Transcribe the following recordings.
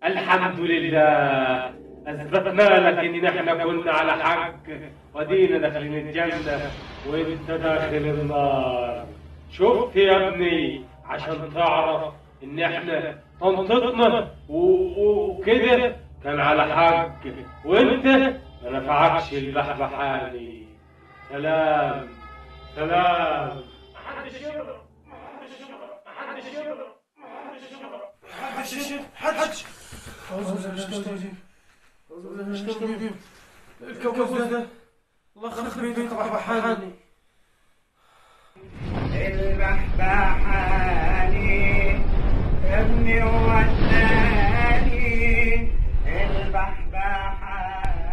الحمد لله اثبتنا لك ان احنا كنا على حق ودينا داخلين الجنه وانت داخل النار شفت يا ابني عشان تعرف ان احنا طنطتنا و- و- وكده كان على حق وانت ما نفعكش البحبحاني سلام سلام محدش يضرب محدش يضرب محدش يضرب محدش يضرب حدش أعوذ بالله من الشيطان الرجيم أعوذ بالله من الشيطان الرجيم الكوكب ده الله خلق بيدي طبحاني البحبحاني ابني وداني البحبحاني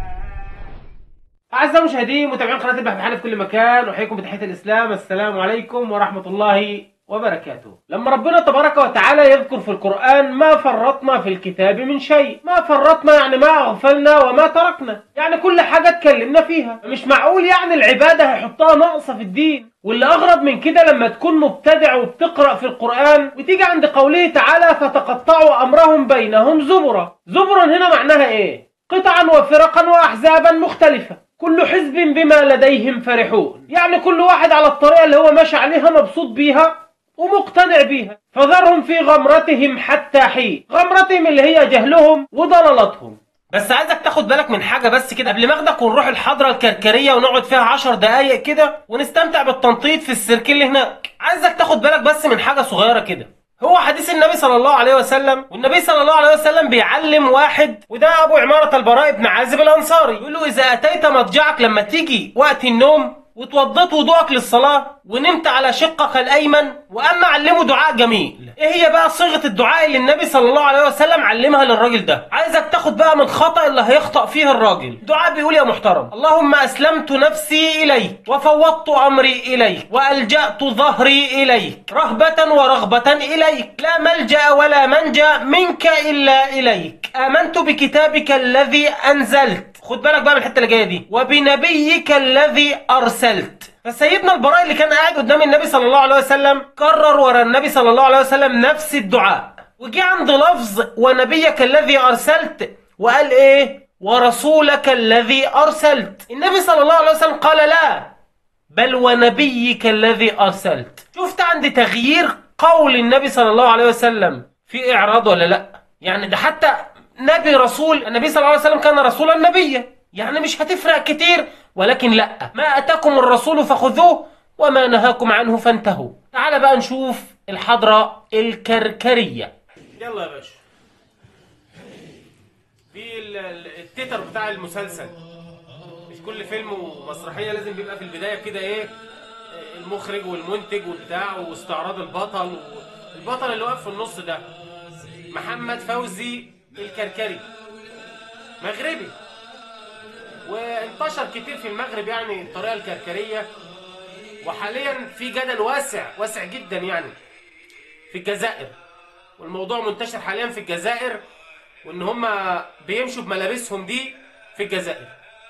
أعزائي المشاهدين متابعين قناة البحبحانة في كل مكان أحييكم بتحية الإسلام السلام عليكم ورحمة الله وبركاته لما ربنا تبارك وتعالى يذكر في القرآن ما فرطنا في الكتاب من شيء ما فرطنا يعني ما أغفلنا وما تركنا يعني كل حاجة اتكلمنا فيها مش معقول يعني العبادة هيحطها ناقصة في الدين واللي أغرب من كده لما تكون مبتدع وبتقرأ في القرآن وتيجي عند قوله تعالى فتقطعوا أمرهم بينهم زبرا زبرا هنا معناها إيه قطعا وفرقا وأحزابا مختلفة كل حزب بما لديهم فرحون يعني كل واحد على الطريقة اللي هو ماشي عليها مبسوط بيها ومقتنع بيها فذرهم في غمرتهم حتى حين غمرتهم اللي هي جهلهم وضلالتهم بس عايزك تاخد بالك من حاجة بس كده قبل ما اخدك ونروح الحضرة الكركرية ونقعد فيها عشر دقايق كده ونستمتع بالتنطيط في السيرك اللي هناك عايزك تاخد بالك بس من حاجة صغيرة كده هو حديث النبي صلى الله عليه وسلم والنبي صلى الله عليه وسلم بيعلم واحد وده ابو عمارة البراء بن عازب الانصاري يقول له اذا اتيت مضجعك لما تيجي وقت النوم وتوضيت وضوءك للصلاة ونمت على شقك الأيمن وأما علمه دعاء جميل إيه هي بقى صيغة الدعاء اللي النبي صلى الله عليه وسلم علمها للراجل ده عايزك تاخد بقى من خطأ اللي هيخطأ فيه الراجل دعاء بيقول يا محترم اللهم أسلمت نفسي إليك وفوضت أمري إليك وألجأت ظهري إليك رهبة ورغبة إليك لا ملجأ ولا منجا منك إلا إليك آمنت بكتابك الذي أنزلت خد بالك بقى من الحته اللي جايه دي وبنبيك الذي ارسلت فسيدنا البراء اللي كان قاعد قدام النبي صلى الله عليه وسلم كرر ورا النبي صلى الله عليه وسلم نفس الدعاء وجي عند لفظ ونبيك الذي ارسلت وقال ايه ورسولك الذي ارسلت النبي صلى الله عليه وسلم قال لا بل ونبيك الذي ارسلت شفت عند تغيير قول النبي صلى الله عليه وسلم في اعراض ولا لا يعني ده حتى نبي رسول النبي صلى الله عليه وسلم كان رسولا نبيا يعني مش هتفرق كتير ولكن لا ما اتاكم الرسول فخذوه وما نهاكم عنه فانتهوا تعال بقى نشوف الحضرة الكركرية يلا يا باشا في ال- ال- التتر بتاع المسلسل مش كل فيلم ومسرحية لازم بيبقى في البداية كده ايه المخرج والمنتج وبتاع واستعراض البطل البطل اللي واقف في النص ده محمد فوزي الكركري مغربي وانتشر كتير في المغرب يعني الطريقة الكركرية وحاليا في جدل واسع واسع جدا يعني في الجزائر والموضوع منتشر حاليا في الجزائر وان هم بيمشوا بملابسهم دي في الجزائر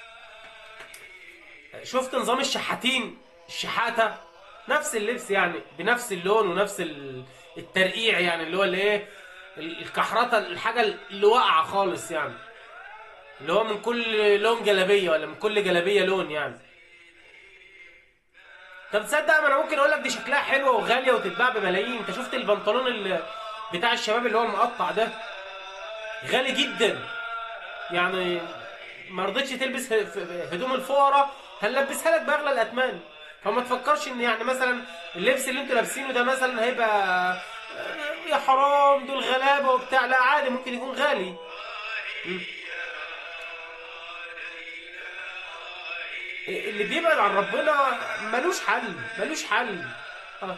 شفت نظام الشحاتين الشحاتة نفس اللبس يعني بنفس اللون ونفس ال- الترقيع يعني اللي هو اللي ايه ال- الكحرطة الحاجة اللي واقعة خالص يعني اللي هو من كل لون جلابية ولا من كل جلابية لون يعني طب تصدق ما انا ممكن اقول لك دي شكلها حلوه وغاليه وتتباع بملايين انت شفت البنطلون اللي بتاع الشباب اللي هو المقطع ده غالي جدا يعني ما رضيتش تلبس ه- ف- هدوم الفقراء هنلبسها لك باغلى الاثمان فما تفكرش ان يعني مثلا اللبس اللي انتوا لابسينه ده مثلا هيبقى آه، يا حرام دول غلابه وبتاع لا عادي ممكن يكون غالي مم. اللي بيبعد عن ربنا ملوش حل ملوش حل آه.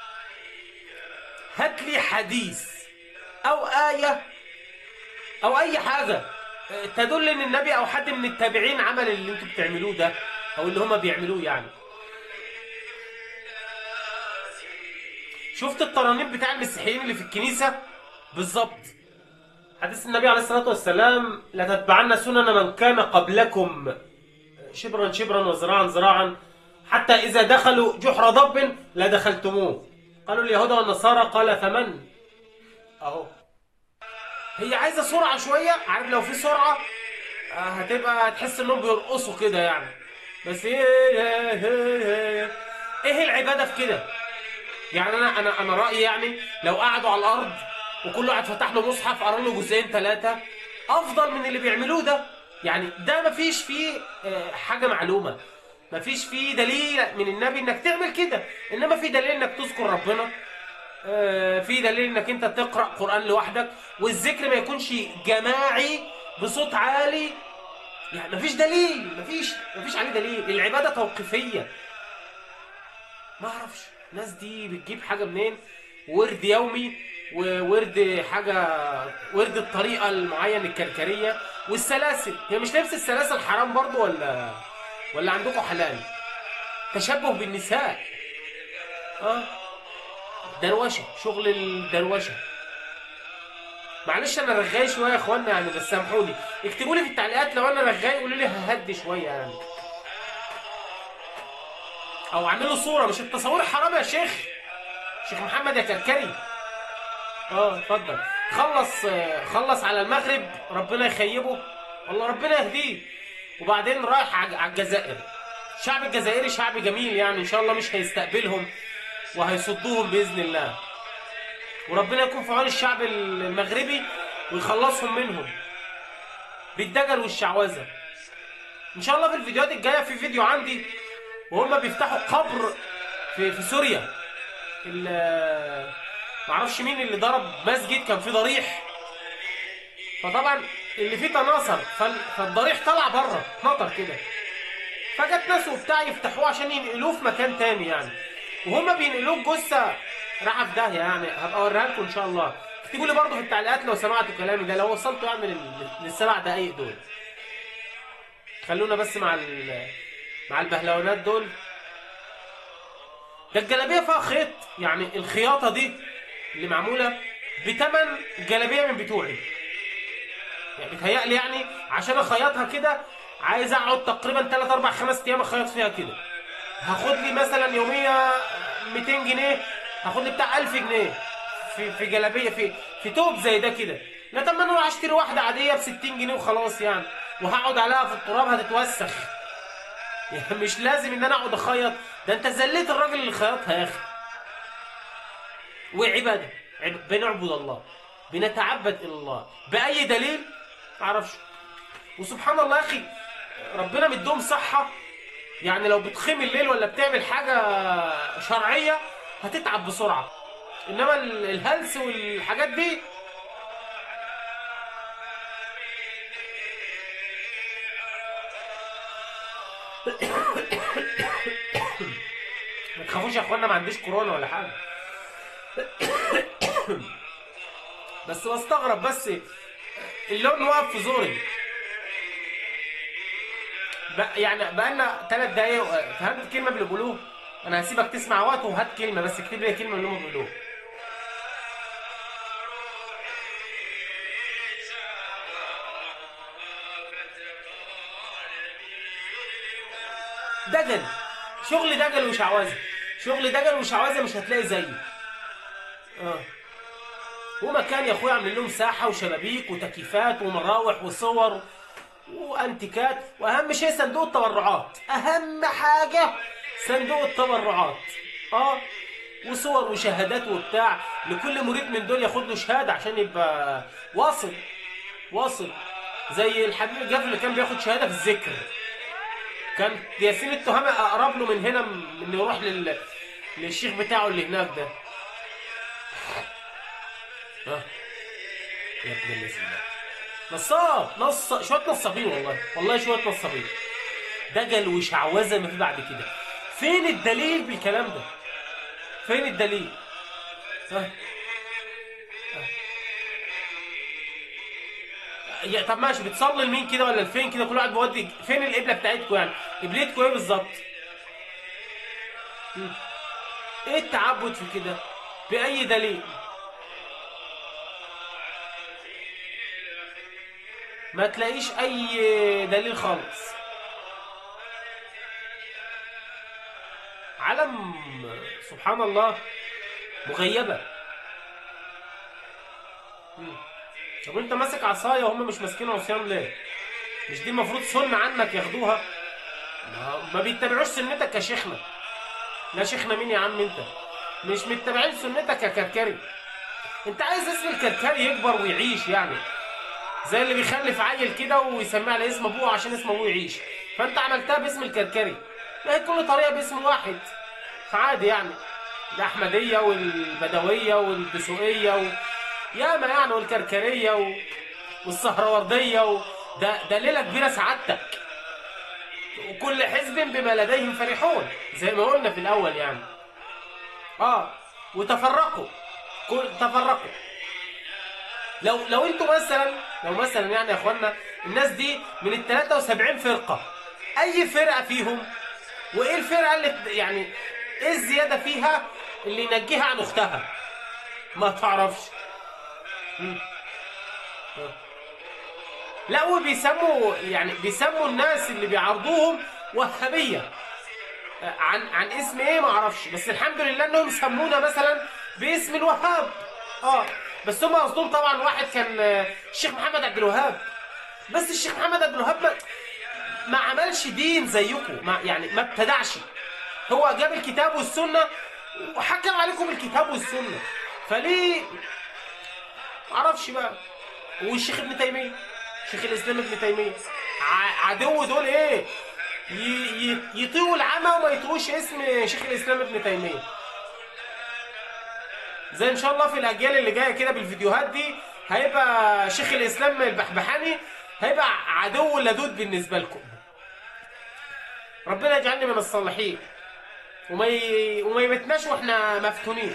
هات لي حديث او آية او اي حاجة آه، تدل ان النبي او حد من التابعين عمل اللي انتوا بتعملوه ده او اللي هما بيعملوه يعني شفت الترانيم بتاع المسيحيين اللي في الكنيسة بالظبط حديث النبي عليه الصلاة والسلام لتتبعن سنن من كان قبلكم شبرا شبرا وذراعا ذراعا حتى إذا دخلوا جحر ضب لدخلتموه قالوا اليهود والنصارى قال فمن أهو هي عايزه سرعه شويه عارف لو في سرعه آه، هتبقى تحس انهم بيرقصوا كده يعني بس ايه ايه العباده في كده يعني انا انا انا رايي يعني لو قعدوا على الارض وكل واحد فتح له مصحف قرا له جزئين ثلاثه افضل من اللي بيعملوه ده يعني ده مفيش فيه آه، حاجه معلومه مفيش فيه دليل من النبي انك تعمل كده انما في دليل انك تذكر ربنا آه، في دليل انك انت تقرا قران لوحدك والذكر ما يكونش جماعي بصوت عالي يعني مفيش دليل مفيش مفيش عليه دليل العباده توقيفيه ما اعرفش الناس دي بتجيب حاجه منين ورد يومي وورد حاجه ورد الطريقه المعين الكركريه والسلاسل هي مش لبس السلاسل حرام برضو ولا ولا عندكم حلال تشبه بالنساء اه دروشه شغل الدروشه معلش انا رغاي شويه يا اخوانا يعني بس سامحوني اكتبوا لي في التعليقات لو انا رغاي قولوا لي ههدي شويه يعني او اعملوا صوره مش التصوير حرام يا شيخ شيخ محمد يا كركري اه اتفضل خلص آه، خلص على المغرب ربنا يخيبه والله ربنا يهديه وبعدين رايح ع- على الجزائر الشعب الجزائري شعب جميل يعني ان شاء الله مش هيستقبلهم وهيصدوهم باذن الله وربنا يكون في عون الشعب المغربي ويخلصهم منهم بالدجل والشعوذه ان شاء الله في الفيديوهات الجايه في فيديو عندي وهم بيفتحوا قبر في في سوريا ال- معرفش مين اللي ضرب مسجد كان فيه ضريح فطبعا اللي فيه تناثر فال- فالضريح طلع بره نطر كده فجت ناس وبتاع يفتحوه عشان ينقلوه في مكان تاني يعني وهم بينقلوه الجثه راحه في داهيه يعني هبقى اوريها لكم ان شاء الله اكتبوا لي برضه في التعليقات لو سمعتوا كلامي ده لو وصلتوا يعني لل- للسبع دقايق دول خلونا بس مع ال مع البهلوانات دول ده الجلابيه فيها خيط يعني الخياطه دي اللي معموله بتمن جلابيه من بتوعي يعني بيتهيألي يعني عشان اخيطها كده عايز اقعد تقريبا 3 4 5 ايام اخيط فيها كده هاخد لي مثلا يوميه 200 جنيه هاخد لي بتاع 1000 جنيه في في جلابيه في في توب زي ده كده لا طب ما انا اروح اشتري واحده عاديه ب 60 جنيه وخلاص يعني وهقعد عليها في التراب هتتوسخ يعني مش لازم ان انا اقعد اخيط ده انت زليت الراجل اللي خيطها يا اخي وعباده عب- بنعبد الله بنتعبد الى الله باي دليل معرفش وسبحان الله يا اخي ربنا مديهم صحه يعني لو بتخيم الليل ولا بتعمل حاجه شرعيه هتتعب بسرعه انما ال- الهلس والحاجات دي ما تخافوش يا اخوانا ما عنديش كورونا ولا حاجه بس بستغرب بس اللون واقف في زوري بق- يعني بقالنا ثلاث دقايق فهمت الكلمه اللي بيقولوه انا هسيبك تسمع وقت وهات كلمه بس اكتب لي كلمه اللي هم بيقولوها دجل شغل دجل وشعوذه شغل دجل وشعوذه مش هتلاقي زيه اه ومكان يا اخويا عاملين لهم ساحه وشبابيك وتكييفات ومراوح وصور وانتيكات واهم شيء صندوق التبرعات اهم حاجه صندوق التبرعات اه وصور وشهادات وبتاع لكل مريد من دول ياخد له شهاده عشان يبقى واصل واصل زي الحبيب الجاف اللي كان بياخد شهاده في الذكر كان ياسين التهامي اقرب له من هنا من انه يروح لل... للشيخ بتاعه اللي هناك ده ها يا ابن اللذين نصاب نص شويه نصابين والله والله شويه نصابين دجل وشعوذه ما في بعد كده فين الدليل بالكلام ده فين الدليل ها يا طب ماشي بتصلي لمين كده ولا لفين كده كل واحد بيودي فين القبله بتاعتكم يعني قبلتكم ايه بالظبط مم. ايه التعبد في كده باي دليل ما تلاقيش اي دليل خالص علم سبحان الله مغيبه مم. طب انت ماسك عصايه وهم مش ماسكين عصيان ليه؟ مش دي المفروض سنه عنك ياخدوها؟ ما, ما بيتبعوش سنتك يا شيخنا لا شيخنا مين يا عم انت؟ مش متبعين سنتك يا كركري انت عايز اسم الكركري يكبر ويعيش يعني زي اللي بيخلف عيل كده ويسميه على اسم ابوه عشان اسم ابوه يعيش فانت عملتها باسم الكركري ما هي كل طريقه باسم واحد فعادي يعني الاحمديه والبدويه والدسوقيه و... ياما يعني والكركريه و... والسهرورديه و... ده ده ليله كبيره سعادتك وكل حزب بما لديهم فرحون زي ما قلنا في الاول يعني اه وتفرقوا كل تفرقوا لو لو انتوا مثلا لو مثلا يعني يا اخوانا الناس دي من ال 73 فرقه اي فرقه فيهم وايه الفرقه اللي يعني ايه الزياده فيها اللي ينجيها عن اختها ما تعرفش مم. آه. لا وبيسموا يعني بيسموا الناس اللي بيعارضوهم وهابيه آه، عن عن اسم ايه ما اعرفش بس الحمد لله انهم سمونا مثلا باسم الوهاب اه بس هم قصدهم طبعا واحد كان آه، الشيخ محمد عبد الوهاب بس الشيخ محمد عبد الوهاب ما, ما عملش دين زيكم ما يعني ما ابتدعش هو جاب الكتاب والسنه وحكم عليكم الكتاب والسنه فليه معرفش بقى والشيخ ابن تيميه شيخ الاسلام ابن تيميه ع- عدو دول ايه ي- ي- يطيعوا العمى وما يطيعوش اسم شيخ الاسلام ابن تيميه زي ان شاء الله في الاجيال اللي جايه كده بالفيديوهات دي هيبقى شيخ الاسلام البحبحاني هيبقى عدو لدود بالنسبه لكم ربنا يجعلني من الصالحين وما ي... وما يمتناش واحنا مفتونين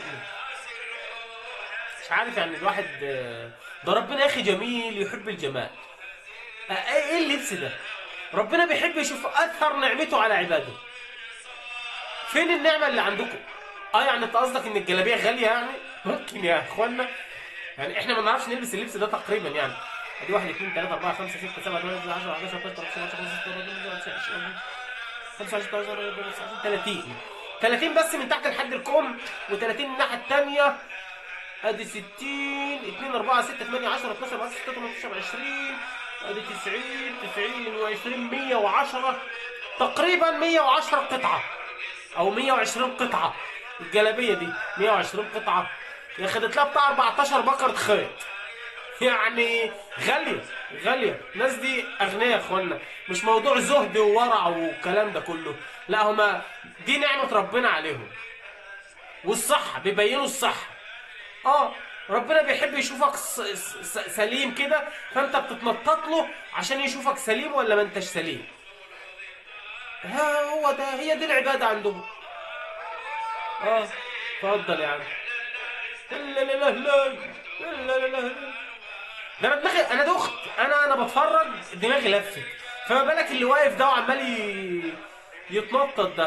مش عارف يعني الواحد آه، ده ربنا يا اخي جميل يحب الجمال آه، ايه إيه اللبس ده ربنا بيحب يشوف اثر نعمته على عباده فين النعمه اللي عندكم اه يعني انت قصدك ان الجلابيه غاليه يعني ممكن يا اخوانا يعني احنا ما نعرفش نلبس اللبس ده تقريبا يعني ادي 1 2 3 4 5 6 7 8 9 10 11 12 13 14 15 16 30 30 بس من تحت لحد الكم و30 من الناحيه الثانيه ادي 60 2 4 6 8 10 12 14 16 18 20 ادي 90 90 و20 110 تقريبا 110 قطعه او 120 قطعه الجلابيه دي 120 قطعه يا خدت لها بتاع 14 بكره خيط يعني غاليه غاليه الناس دي اغنياء يا اخوانا مش موضوع زهد وورع والكلام ده كله لا هما دي نعمه ربنا عليهم والصحه بيبينوا الصحه اه ربنا بيحب يشوفك س- س- س- سليم كده فانت بتتنطط له عشان يشوفك سليم ولا ما انتش سليم ها هو ده هي دي العباده عندهم اه اتفضل يا عم لا لا لا لا لا لا لا ده انا دماغي انا دخت انا انا بتفرج دماغي لفت فما بالك اللي واقف ده وعمال ي- يتنطط ده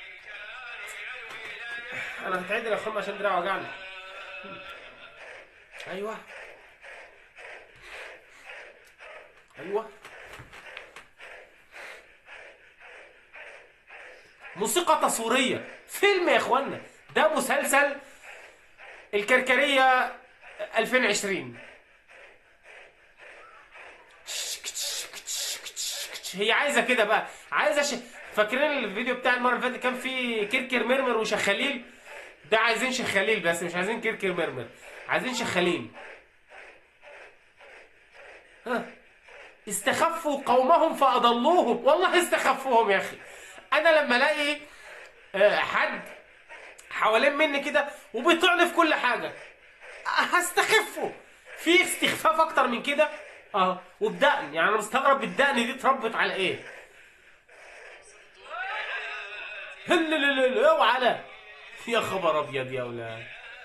انا هتعدل يا اخوان عشان دراعي وجعني ايوه ايوه موسيقى تصويريه فيلم يا اخوانا ده مسلسل الكركريه 2020 هي عايزه كده بقى عايزه ش... فاكرين الفيديو بتاع المره اللي فاتت كان فيه كركر مرمر وشخاليل ده عايزين شخاليل بس مش عايزين كركر مرمر عايزين شخاليل ها استخفوا قومهم فاضلوهم والله استخفوهم يا اخي انا لما الاقي آه، حد حوالين مني كده وبيطعني في كل حاجه هستخفه في استخفاف اكتر من كده اه وبدقن يعني انا مستغرب الدقن دي اتربت على ايه هل لا لا لا اوعى لا يا خبر ابيض يا اولاد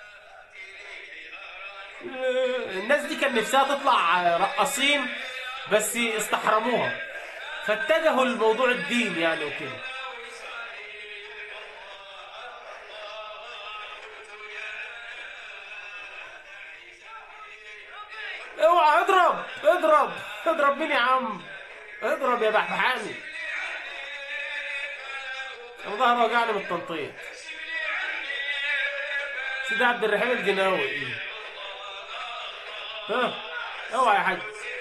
الناس دي كان نفسها تطلع رقاصين بس استحرموها فاتجهوا لموضوع الدين يعني وكده اوعى اضرب اضرب اضرب مين يا عم اضرب يا بحبحاني انا ظهري وجعني من التنطيط سيدي عبد الرحيم الجناوي ها اوعى يا حاج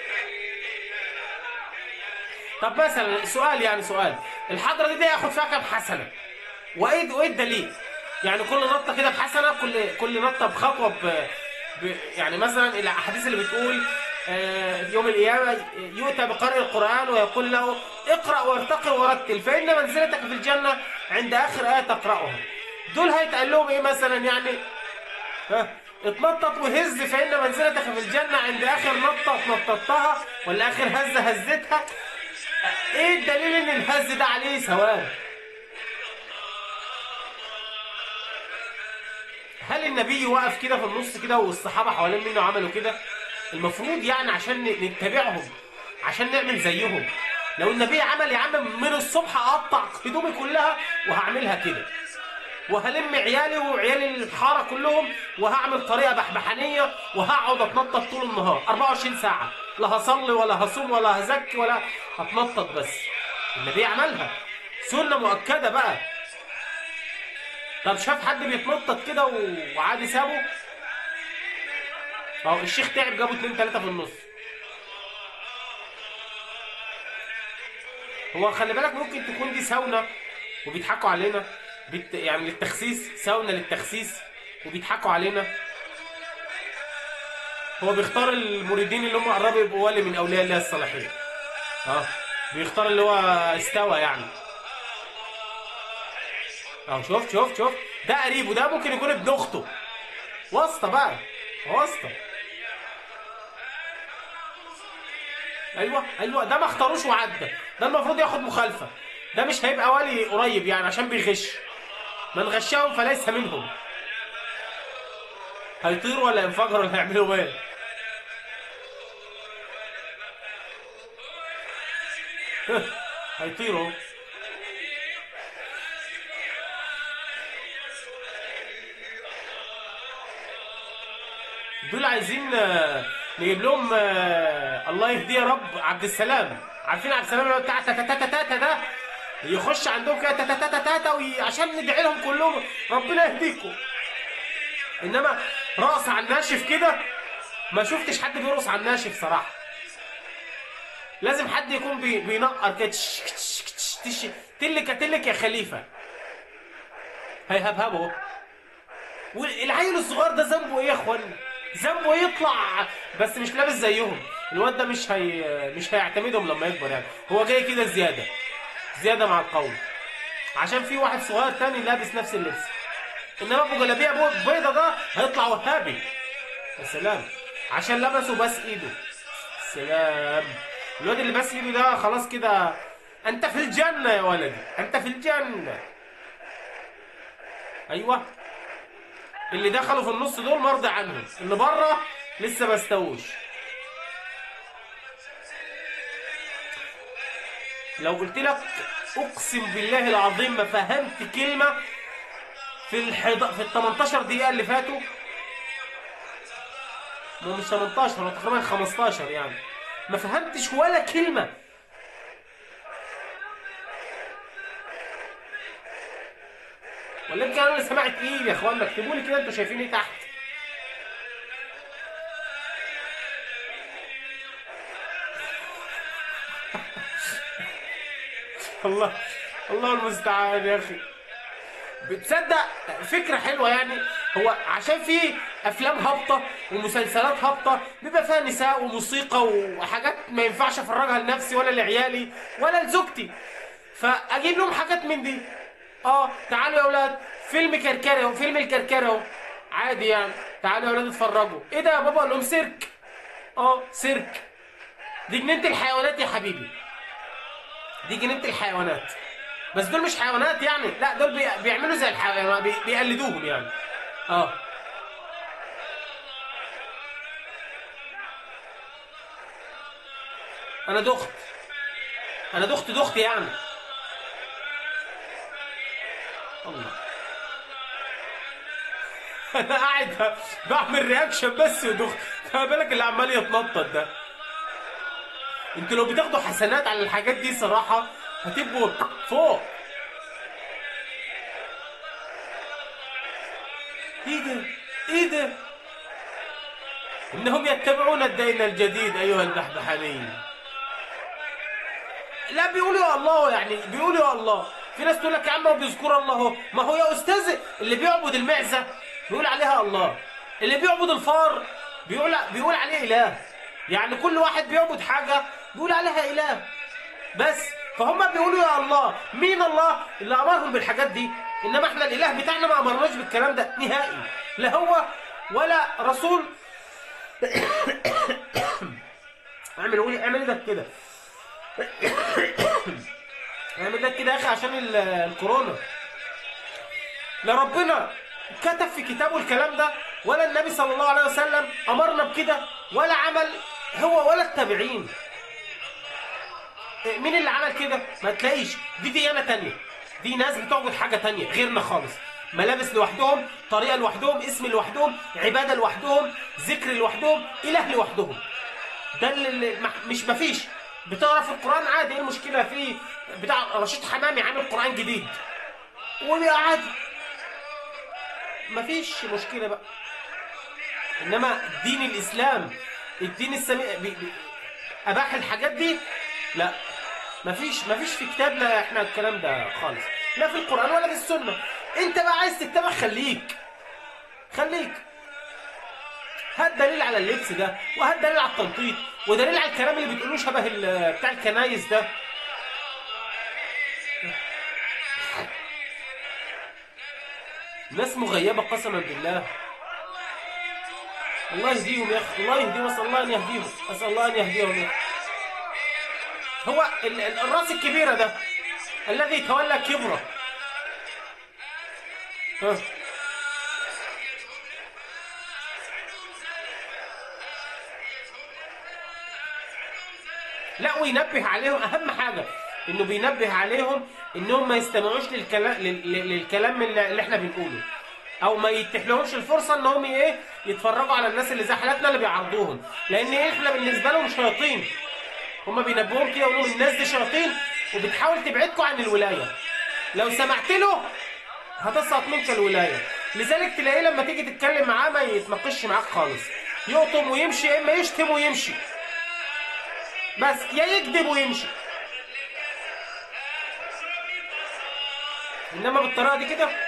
طب مثلا سؤال يعني سؤال الحضره دي, دي ياخد فيها كام حسنه وايه وايه الدليل يعني كل نطه كده بحسنه كل كل نطه بخطوه ب... ب... يعني مثلا الاحاديث اللي بتقول آه، في يوم القيامه يؤتى بقارئ القران ويقول له اقرا وارتقي ورتل فان منزلتك في الجنه عند اخر ايه تقراها دول هيتقال لهم ايه مثلا يعني ها اتنطط وهز فإن منزلتك في الجنة عند آخر نطة نططتها ولا آخر هزة هزتها ايه الدليل ان الهز ده عليه ثواب هل النبي وقف كده في النص كده والصحابة حوالين منه عملوا كده المفروض يعني عشان نتبعهم عشان نعمل زيهم لو النبي عمل يا عم من الصبح اقطع هدومي كلها وهعملها كده وهلم عيالي وعيال الحاره كلهم وهعمل طريقه بحبحانيه وهقعد اتنطط طول النهار 24 ساعه لا هصلي ولا هصوم ولا هزكي ولا هتنطط بس النبي عملها سنه مؤكده بقى طب شاف حد بيتنطط كده وعادي سابه اهو الشيخ تعب جابوا اتنين تلاته في النص هو خلي بالك ممكن تكون دي ساونا وبيضحكوا علينا بت... يعني للتخسيس ساونا للتخسيس وبيضحكوا علينا هو بيختار المريدين اللي هم قربوا يبقوا ولي من اولياء الله الصالحين اه بيختار اللي هو استوى يعني اه شوف شوف شوف ده قريبه ده ممكن يكون ابن اخته واسطه بقى واسطه ايوه ايوه ده ما اختاروش وعدى ده المفروض ياخد مخالفه ده مش هيبقى ولي قريب يعني عشان بيغش من غشهم فليس منهم هيطيروا ولا ينفجروا ولا هيعملوا ايه هيطيروا دول عايزين آه، نجيب لهم آه، الله يهديه يا رب عبد السلام عارفين عبد السلام اللي هو بتاع تاتا تاتا تاتا ده يخش عندهم كده تاتا تاتا تاتا وي- عشان ندعي لهم كلهم ربنا يهديكم انما رقص على الناشف كده ما شفتش حد بيرقص على الناشف صراحه لازم حد يكون بي بينقر كده تش- تش- تش- تش- تلك تلك يا خليفه هيهبهبه اهو والعيل الصغير ده ذنبه ايه يا اخوانا ذنبه ايه يطلع بس مش لابس زيهم الواد ده مش هي مش هيعتمدهم لما يكبر يعني هو جاي كده زياده زياده مع القوم عشان في واحد صغير تاني لابس نفس اللبس انما ابو جلابيه ابو بيضه ده هيطلع وهابي يا سلام عشان لبسه بس ايده سلام الواد اللي بس ايده ده خلاص كده انت في الجنه يا ولدي انت في الجنه ايوه اللي دخلوا في النص دول مرضي عنهم اللي بره لسه ما استووش لو قلت لك اقسم بالله العظيم ما فهمت كلمه في الحض... في ال 18 دقيقه اللي فاتوا مو مش 18 هو تقريبا 15 يعني ما فهمتش ولا كلمه ولا يمكن انا اللي سمعت ايه يا اخوانا اكتبوا لي كده انتوا شايفين ايه تحت الله الله المستعان يا اخي بتصدق فكرة حلوة يعني هو عشان في أفلام هابطة ومسلسلات هابطة بيبقى فيها نساء وموسيقى وحاجات ما ينفعش أفرجها لنفسي ولا لعيالي ولا لزوجتي فأجيب لهم حاجات من دي اه تعالوا يا أولاد فيلم كركري اهو فيلم الكركري اهو عادي يعني تعالوا يا أولاد اتفرجوا إيه ده يا بابا أقول لهم سيرك اه سيرك دي جنينة الحيوانات يا حبيبي دي جنينة الحيوانات بس دول مش حيوانات يعني لا دول بي... بيعملوا زي الحيوانات بي... بيقلدوهم يعني اه انا دخت انا دخت دخت يعني الله انا قاعد بعمل رياكشن بس ودخت خلي بالك اللي عمال يتنطط ده انتوا لو بتاخدوا حسنات على الحاجات دي صراحة هتبقوا فوق ايه ده ايه ده انهم يتبعون الدين الجديد ايها البحبحاني لا بيقولوا يا الله يعني بيقولوا يا الله في ناس تقول لك يا عم هو بيذكر الله هو ما هو يا استاذ اللي بيعبد المعزه بيقول عليها الله اللي بيعبد الفار بيقول بيقول عليه اله يعني كل واحد بيعبد حاجه بيقول عليها اله بس فهم بيقولوا يا الله مين الله اللي امرهم بالحاجات دي انما احنا الاله بتاعنا ما امرناش بالكلام ده نهائي لا هو ولا رسول اعمل قولي اعمل ده كده اعمل ده كده يا اخي عشان ال- الكورونا لا ربنا كتب في كتابه الكلام ده ولا النبي صلى الله عليه وسلم امرنا بكده ولا عمل هو ولا التابعين مين اللي عمل كده؟ ما تلاقيش دي ديانة تانية دي ناس بتعبد حاجة تانية غيرنا خالص ملابس لوحدهم طريقة لوحدهم اسم لوحدهم عبادة لوحدهم ذكر لوحدهم إله لوحدهم ده اللي- اللي مح- مش مفيش بتقرا في القرآن عادي ايه المشكلة في بتاع رشيد حمامي عامل قرآن جديد وبقى عادي مفيش مشكلة بقى انما دين الاسلام الدين السمي بي... بي... اباح الحاجات دي لا مفيش مفيش في كتابنا احنا الكلام ده خالص لا في القران ولا في السنه انت بقى عايز تتبع خليك خليك هات دليل على اللبس ده وهات دليل على التنطيط ودليل على الكلام اللي بتقولوه شبه ال- بتاع الكنايس ده ناس مغيبه قسما بالله الله يهديهم يا اخي الله يهديهم اسال الله ان يهديهم اسال الله ان يهديهم يا أخي. هو ال- ال- الراس الكبيره ده الذي تولى كبره ها. لا وينبه عليهم اهم حاجه انه بينبه عليهم انهم ما يستمعوش للكلام لل- لل- للكلام اللي اللي احنا بنقوله او ما يتيح لهمش الفرصه انهم ايه يتفرجوا على الناس اللي زي حالاتنا اللي بيعرضوهم لان إيه احنا بالنسبه لهم شياطين هما بينبهوهم كده يقولوا لهم الناس دي شياطين وبتحاول تبعدكم عن الولايه لو سمعت له هتسقط منك الولايه لذلك تلاقيه لما تيجي تتكلم معاه ما يتناقشش معاك خالص يقطم ويمشي يا اما يشتم ويمشي بس يا يكذب ويمشي انما بالطريقه دي كده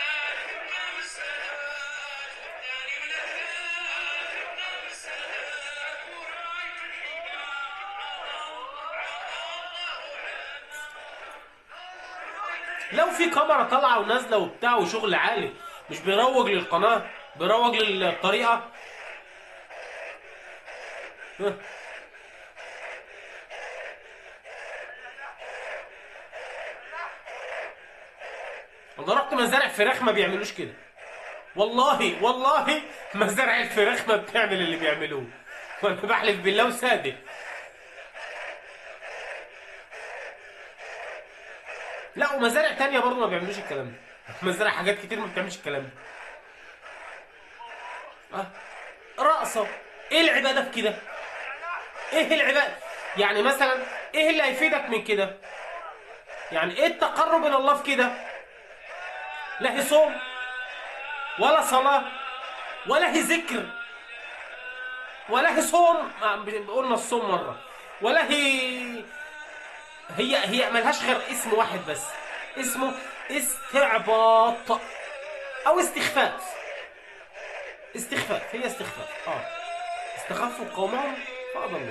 لو في كاميرا طالعه ونازله وبتاع وشغل عالي مش بيروج للقناه بيروج للطريقه ها. انا رحت مزارع فراخ ما بيعملوش كده والله والله مزارع الفراخ ما بتعمل اللي بيعملوه وانا بحلف بالله وصادق لا ومزارع تانية برضه ما بيعملوش الكلام ده مزارع حاجات كتير ما بتعملش الكلام ده آه. رقصة ايه العبادة في كده ايه العبادة يعني مثلا ايه اللي هيفيدك من كده يعني ايه التقرب الى الله في كده لا هي صوم ولا صلاة ولا هي ذكر ولا هي صوم آه، قلنا الصوم مرة ولا هي هي هي ملهاش غير اسم واحد بس اسمه استعباط او استخفاف استخفاف هي استخفاف اه استخفوا قومهم فاضلوا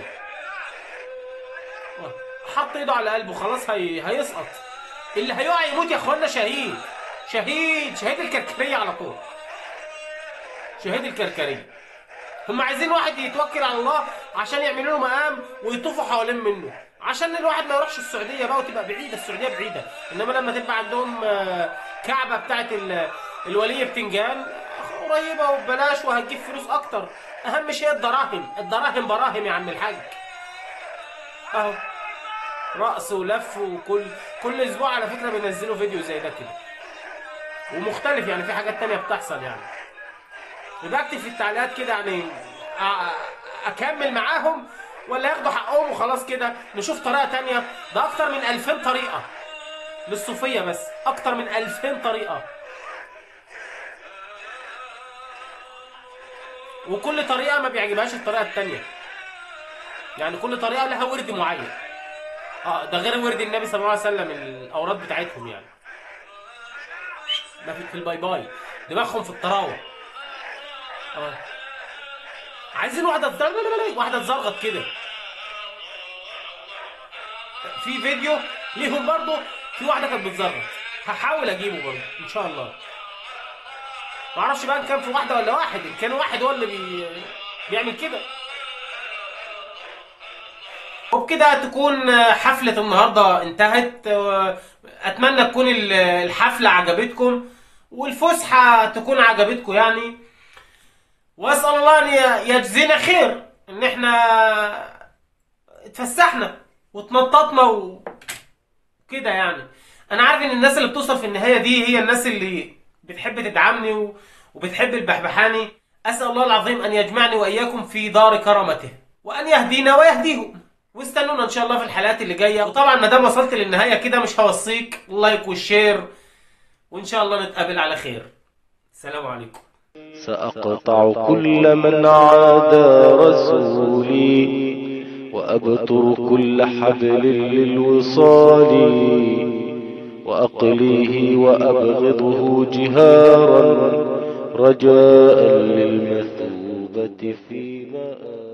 آه. حط ايده على قلبه خلاص هي... هيسقط اللي هيقع يموت يا اخوانا شهيد شهيد شهيد الكركرية على طول شهيد الكركرية هم عايزين واحد يتوكل على الله عشان يعملوا له مقام ويطوفوا حوالين منه عشان الواحد ما يروحش السعوديه بقى وتبقى بعيده السعوديه بعيده انما لما تبقى عندهم آه، كعبه بتاعت ال- الوليه بتنجان قريبه وببلاش وهتجيب فلوس اكتر اهم شيء الدراهم الدراهم براهم يا عم الحاج اهو رقص ولف وكل كل اسبوع على فكره بينزلوا فيديو زي ده كده ومختلف يعني في حاجات تانية بتحصل يعني وبكتب في التعليقات كده يعني أ- اكمل معاهم ولا ياخدوا حقهم وخلاص كده نشوف طريقه تانية ده اكتر من 2000 طريقه للصوفيه بس اكتر من 2000 طريقه وكل طريقه ما بيعجبهاش الطريقه التانية يعني كل طريقه لها ورد معين اه ده غير ورد النبي صلى الله عليه وسلم الاوراد بتاعتهم يعني ده في في الباي باي دماغهم في الطراوه اه عايزين واحده تزرغط واحده تزرغط كده في فيديو ليهم برضو في واحده كانت بتزرغط هحاول اجيبه برضو ان شاء الله ما اعرفش بقى إن كان في واحده ولا واحد إن كان واحد هو اللي بي... بيعمل كده وبكده تكون حفلة النهاردة انتهت أتمنى تكون ال- الحفلة عجبتكم والفسحة تكون عجبتكم يعني وأسأل الله أن ي- يجزينا خير إن إحنا اتفسحنا واتنططنا وكده يعني أنا عارف إن الناس اللي بتوصل في النهاية دي هي الناس اللي بتحب تدعمني و- وبتحب البحبحاني أسأل الله العظيم أن يجمعني وإياكم في دار كرامته وأن يهدينا ويهديهم واستنونا ان شاء الله في الحلقات اللي جايه وطبعا ما دام وصلت للنهايه كده مش هوصيك اللايك والشير وان شاء الله نتقابل على خير السلام عليكم سأقطع كل من عادى رسولي وأبتر كل حبل للوصال وأقليه وأبغضه جهارا رجاء للمثوبة في مآل